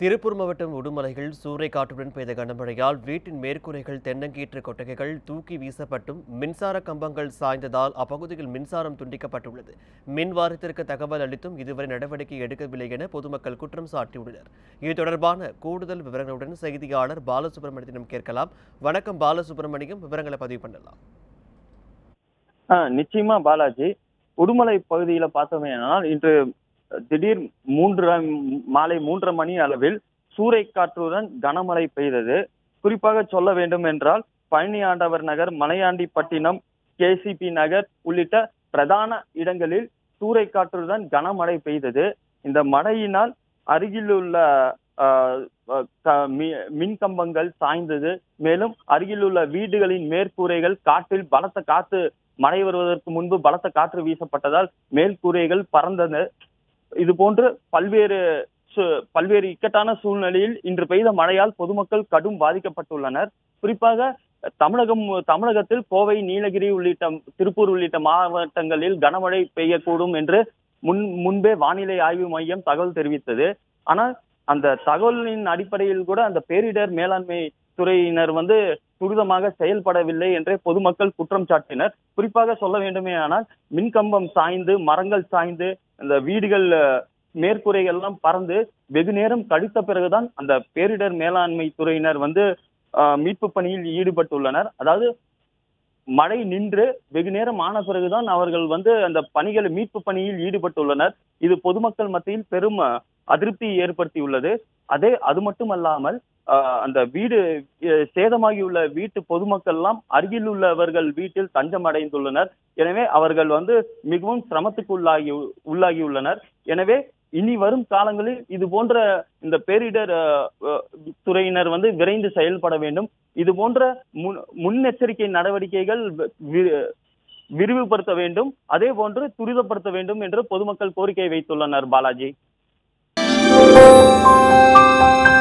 திருப்பூர் மாவட்டம் உடுமலையில் சூறைக்காற்றுடன் பெய்த கனமழையால் வீட்டின் மேற்கூரைகள் தென்னங்கீற்று கொட்டகைகள் தூக்கி வீசப்பட்டும் மின்சார கம்பங்கள் சாய்ந்ததால் அப்பகுதியில் மின்சாரம் துண்டிக்கப்பட்டுள்ளது மின் வாரியத்திற்கு தகவல் அளித்தும் இதுவரை நடவடிக்கை எடுக்கவில்லை என பொதுமக்கள் குற்றம் சாட்டியுள்ளனர் இது தொடர்பான கூடுதல் விவரங்களுடன் செய்தியாளர் பாலசுப்ரமணியத்திடம் கேட்கலாம் வணக்கம் பாலசுப்ரமணியம் விவரங்களை பதிவு பண்ணலாம் ஆ, நிச்சயமா பாலாஜி உடுமலை பகுதியில பார்த்தோமேனால் இன்று திடீர் மூன்று மாலை மூன்றரை மணி அளவில் சூறைக்காற்றுடன் கனமழை பெய்தது குறிப்பாக சொல்ல வேண்டும் என்றால் பழனி ஆண்டவர் நகர் மலையாண்டிப்பட்டினம் கேசிபி நகர் உள்ளிட்ட பிரதான இடங்களில் சூறைக்காற்றுடன் கனமழை பெய்தது இந்த மழையினால் அருகிலுள்ள ஆ, ஆ, க- மி- மின் கம்பங்கள் சாய்ந்தது மேலும் அருகிலுள்ள வீடுகளின் மேற்கூரைகள் காற்றில் பலத்த காத்து மழை வருவதற்கு முன்பு பலத்த காற்று வீசப்பட்டதால் மேல்கூரைகள் பறந்தது இது போன்று பல்வேறு சு- பல்வேறு இக்கட்டான சூழ்நிலையில் இன்று பெய்த மழையால் பொதுமக்கள் கடும் பாதிக்கப்பட்டுள்ளனர் குறிப்பாக தமிழகம் தமிழகத்தில் கோவை நீலகிரி உள்ளிட்ட திருப்பூர் உள்ளிட்ட மாவட்டங்களில் கனமழை பெய்யக்கூடும் என்று முன் முன்பே வானிலை ஆய்வு மையம் தகவல் தெரிவித்தது ஆனால் அந்த தகவலின் அடிப்படையில் கூட அந்த பேரிடர் மேலாண்மை துறையினர் வந்து துரிதமாக செயல்படவில்லை என்றே பொதுமக்கள் குற்றம் சாட்டினர் குறிப்பாக சொல்ல வேண்டுமே ஆனால் மின்கம்பம் சாய்ந்து மரங்கள் சாய்ந்து இந்த வீடுகள் அஹ், மேற்கூரைகள் எல்லாம் பறந்து வெகு நேரம் கழித்த பிறகுதான் அந்த பேரிடர் மேலாண்மை துறையினர் வந்து அஹ், மீட்பு பணியில் ஈடுபட்டுள்ளனர் அதாவது மழை நின்று வெகு நேரம் ஆன பிறகுதான் அவர்கள் வந்து அந்த பணிகள் மீட்பு பணியில் ஈடுபட்டுள்ளனர் இது பொதுமக்கள் மத்தியில் பெரும் அஹ், அதிருப்தி ஏற்படுத்தியுள்ளது அதே அது மட்டுமல்லாமல் அஹ், அந்த வீடு அஹ், சேதமாகியுள்ள வீட்டு பொதுமக்கள் எல்லாம் அருகில் உள்ளவர்கள் வீட்டில் தஞ்சம் அடைந்துள்ளனர் எனவே அவர்கள் வந்து மிகவும் சிரமத்துக்கு உள்ளாகி உள்ளாகியுள்ளனர் எனவே இனி வரும் காலங்களில் இது போன்ற இந்த பேரிடர் அஹ், அஹ், துறையினர் வந்து விரைந்து செயல்பட வேண்டும் இது போன்ற முன் முன்னெச்சரிக்கை நடவடிக்கைகள் வி- விரிவுபடுத்த வேண்டும் அதே போன்று துரிதப்படுத்த வேண்டும் என்று பொதுமக்கள் கோரிக்கை வைத்துள்ளனர் பாலாஜி